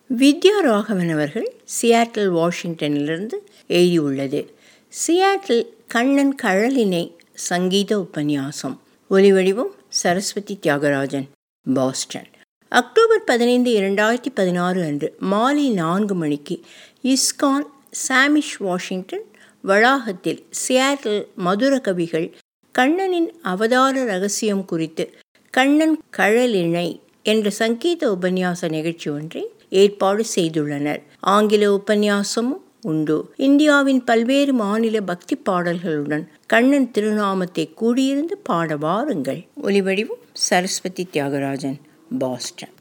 வித்யா ராகவன் அவர்கள் சியாட்டில் வாஷிங்டனிலிருந்து எழுதியுள்ளது சியாட்டில் கண்ணன் கழலினை சங்கீத உபன்யாசம் ஒலிவடிவம் சரஸ்வதி தியாகராஜன் பாஸ்டன் அக்டோபர் பதினைந்து இரண்டாயிரத்தி பதினாறு அன்று மாலை நான்கு மணிக்கு இஸ்கான் சாமிஷ் வாஷிங்டன் வளாகத்தில் சியாட்டில் மதுர கவிகள் கண்ணனின் அவதார ரகசியம் குறித்து கண்ணன் கழலிணை என்ற சங்கீத உபன்யாச நிகழ்ச்சி ஒன்றை ஏற்பாடு செய்துள்ளனர் ஆங்கில உபன்யாசமும் உண்டு இந்தியாவின் பல்வேறு மாநில பக்தி பாடல்களுடன் கண்ணன் திருநாமத்தை கூடியிருந்து பாட வாருங்கள் ஒலிவடிவும் சரஸ்வதி தியாகராஜன் பாஸ்டன்